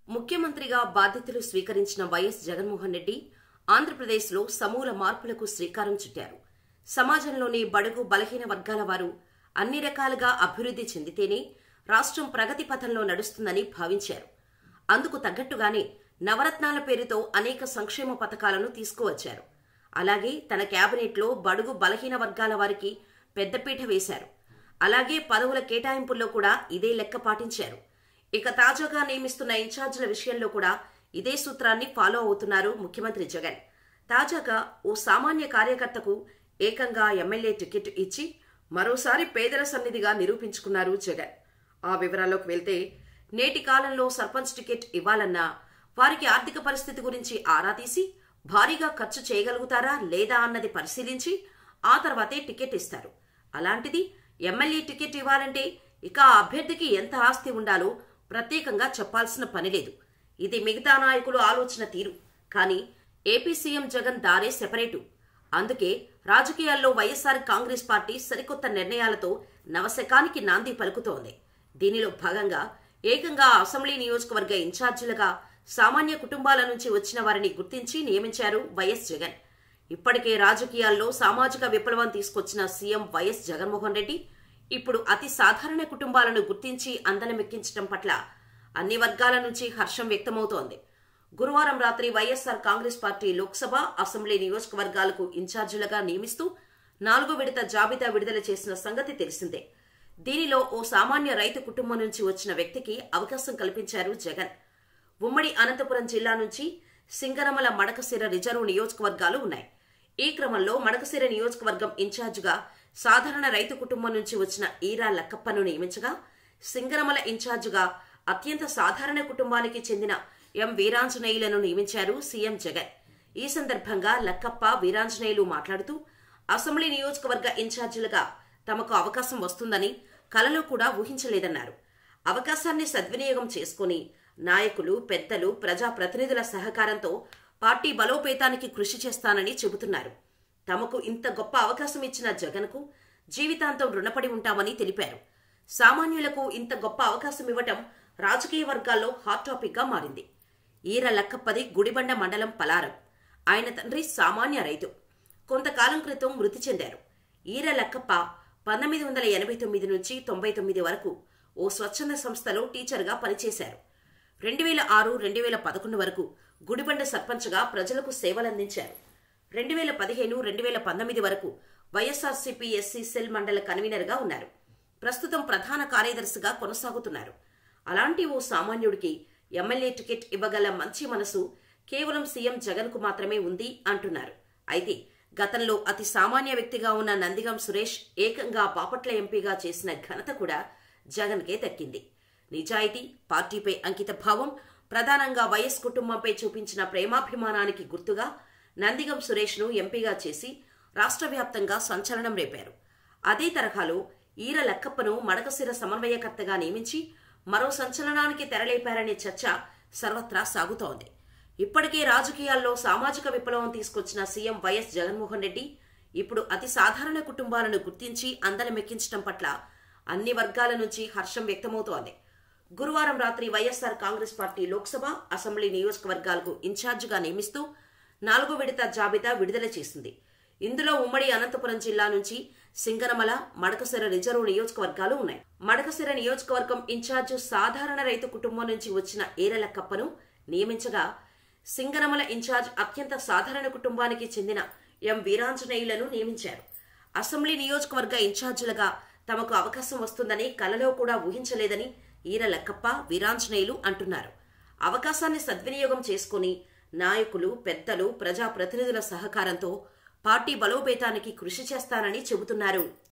ముఖ్యమంత్రిగా బాధ్యతలు స్వీకరించిన వైఎస్ జగన్మోహన్ రెడ్డి ఆంధ్రప్రదేశ్లో సమూల మార్పులకు శ్రీకారం చుట్టారు సమాజంలోని బడుగు బలహీన వర్గాల వారు అన్ని రకాలుగా అభివృద్ధి చెందితేనే రాష్ట్రం ప్రగతి పథంలో నడుస్తుందని భావించారు అందుకు తగ్గట్టుగానే నవరత్నాల పేరుతో అనేక సంక్షేమ పథకాలను తీసుకువచ్చారు అలాగే తన కేబినెట్లో బడుగు బలహీన వర్గాల వారికి పెద్దపీట వేశారు అలాగే పదవుల కేటాయింపుల్లో కూడా ఇదే లెక్క పాటించారు ఇక తాజాగా నియమిస్తున్న ఇన్ఛార్జీల విషయంలో కూడా ఇదే సూత్రాన్ని ఫాలో అవుతున్నారు ముఖ్యమంత్రి జగన్ తాజాగా ఓ సామాన్య కార్యకర్తకు ఏకంగా ఎమ్మెల్యే టికెట్ ఇచ్చి మరోసారి పేదల సన్నిధిగా నిరూపించుకున్నారు జగన్ ఆ వివరాల్లోకి వెళ్తే నేటి కాలంలో సర్పంచ్ టికెట్ ఇవ్వాలన్నా వారికి ఆర్థిక పరిస్థితి గురించి ఆరా తీసి భారీగా ఖర్చు చేయగలుగుతారా లేదా అన్నది పరిశీలించి ఆ తర్వాతే టికెట్ ఇస్తారు అలాంటిది ఎమ్మెల్యే టికెట్ ఇవ్వాలంటే ఇక ఆ అభ్యర్థికి ఎంత ఆస్తి ఉండాలో ప్రత్యేకంగా చెప్పాల్సిన పని లేదు ఇది మిగతా నాయకులు ఆలోచన తీరు కానీ ఏపీ సీఎం జగన్ దారే సెపరేటు అందుకే రాజకీయాల్లో వైఎస్ఆర్ కాంగ్రెస్ పార్టీ సరికొత్త నిర్ణయాలతో నవశకానికి నాంది పలుకుతోంది దీనిలో భాగంగా ఏకంగా అసెంబ్లీ నియోజకవర్గ ఇన్ఛార్జీలుగా సామాన్య కుటుంబాల నుంచి వచ్చిన వారిని గుర్తించి నియమించారు వైఎస్ జగన్ ఇప్పటికే రాజకీయాల్లో సామాజిక విప్లవం తీసుకొచ్చిన సీఎం వైఎస్ జగన్మోహన్ రెడ్డి ఇప్పుడు అతి సాధారణ కుటుంబాలను గుర్తించి అందలమెక్కించడం పట్ల అన్ని వర్గాల నుంచి హర్షం వ్యక్తమవుతోంది గురువారం రాత్రి YSR Congress party Lok Sabha assembly నియోజకవర్గాలకు ఇన్ఛార్జీలుగా నియమిస్తూ నాలుగో విడత జాబితా విడుదల చేసిన సంగతి తెలిసిందే దీనిలో ఓ సామాన్య రైతు కుటుంబం నుంచి వచ్చిన వ్యక్తికి అవకాశం కల్పించారు జగన్ ఉమ్మడి అనంతపురం జిల్లా నుంచి సింగరమల మడకసిర రిజర్వ్ నియోజకవర్గాలు ఉన్నాయి ఈ క్రమంలో మడకసిర నియోజకవర్గం ఇన్ఛార్జిగా సాధారణ రైతు కుటుంబం నుంచి వచ్చిన ఈరా లక్కప్పను నియమించగా సింగరమల ఇన్ఛార్జిగా అత్యంత సాధారణ కుటుంబానికి చెందిన ఎం వీరాంజనేయులను నియమించారు సీఎం జగన్ ఈ సందర్భంగా లక్కప్ప వీరాంజనేయులు మాట్లాడుతూ అసెంబ్లీ నియోజకవర్గ ఇన్ఛార్జీలుగా తమకు అవకాశం వస్తుందని కలలో కూడా ఊహించలేదన్నారు అవకాశాన్ని సద్వినియోగం చేసుకుని నాయకులు పెద్దలు ప్రజాప్రతినిధుల సహకారంతో పార్టీ బలోపేతానికి కృషి చేస్తానని చెబుతున్నారు తమకు ఇంత గొప్ప అవకాశం ఇచ్చిన జగన్కు జీవితాంతం రుణపడి ఉంటామని తెలిపారు సామాన్యులకు ఇంత గొప్ప అవకాశం ఇవ్వటం రాజకీయ వర్గాల్లో హాట్ టాపిక్ గా మారింది ఈర లక్కప్పది గుడిబండ మండలం పలారం ఆయన తండ్రి సామాన్య రైతు కొంతకాలం క్రితం మృతి చెందారు ఈర లక్కప్ప పంతొమ్మిది వందల ఎనభై తొమ్మిది నుంచి తొంభై తొమ్మిది వరకు ఓ స్వచ్ఛంద సంస్థలో టీచర్గా పనిచేశారు రెండు వేల ఆరు రెండు వేల పదకొండు వరకు గుడిబండ సర్పంచ్గా ప్రజలకు సేవలందించారు రెండు వేల పదిహేను రెండు వేల పంతొమ్మిది వరకు వైఎస్ఆర్సీపీ ఎస్సీ సెల్ మండల కన్వీనర్గా ఉన్నారు ప్రస్తుతం ప్రధాన కార్యదర్శిగా కొనసాగుతున్నారు అలాంటి ఓ సామాన్యుడికి ఎమ్మెల్యే టికెట్ ఇవ్వగల మంచి మనసు కేవలం సీఎం జగన్ కు మాత్రమే ఉంది అంటున్నారు అయితే గతంలో అతి సామాన్య వ్యక్తిగా ఉన్న నందిగం సురేష్ ఏకంగా బాపట్ల ఎంపీగా చేసిన ఘనత కూడా జగన్కే దక్కింది నిజాయితీ పార్టీపై అంకిత భావం ప్రధానంగా వైఎస్ కుటుంబంపై చూపించిన ప్రేమాభిమానానికి గుర్తుగా నందిగం సురేష్ను ఎంపీగా చేసి రాష్ట్ర వ్యాప్తంగా సంచలనం రేపారు అదే తరహాలో ఈర లక్కప్పను మడకసిర సమన్వయకర్తగా నియమించి మరో సంచలనానికి తెరలేపారనే చర్చ సర్వత్రా సాగుతోంది ఇప్పటికే రాజకీయాల్లో సామాజిక విప్లవం తీసుకొచ్చిన సీఎం వైఎస్ జగన్మోహన్ రెడ్డి ఇప్పుడు అతి సాధారణ కుటుంబాలను గుర్తించి అందలమెక్కించడం పట్ల అన్ని వర్గాల నుంచి హర్షం వ్యక్తమవుతోంది గురువారం రాత్రి YSR Congress party Lok Sabha assembly నియోజకవర్గాలకు ఇన్ఛార్జిగా నియమిస్తూ నాలుగో విడత జాబితా విడుదల చేసింది ఇందులో ఉమ్మడి అనంతపురం జిల్లా నుంచి సింగనమల మడకసిర రిజర్వ్ నియోజకవర్గాలు ఉన్నాయి మడకసిర నియోజకవర్గం ఇన్ఛార్జి సాధారణ రైతు కుటుంబం నుంచి వచ్చిన ఏరల కప్పను నియమించగా సింగనమల ఇన్ఛార్జ్ అత్యంత సాధారణ కుటుంబానికి చెందిన ఎం వీరాంజనేయులను నియమించారు అసెంబ్లీ నియోజకవర్గ ఇన్ఛార్జీలుగా తమకు అవకాశం వస్తుందని కలలో కూడా ఊహించలేదని ఈర లక్కప్ప వీరాంజనేయులు అంటున్నారు అవకాశాన్ని సద్వినియోగం చేసుకుని నాయకులు పెద్దలు ప్రజాప్రతినిధుల సహకారంతో పార్టీ బలోపేతానికి కృషి చేస్తానని చెబుతున్నారు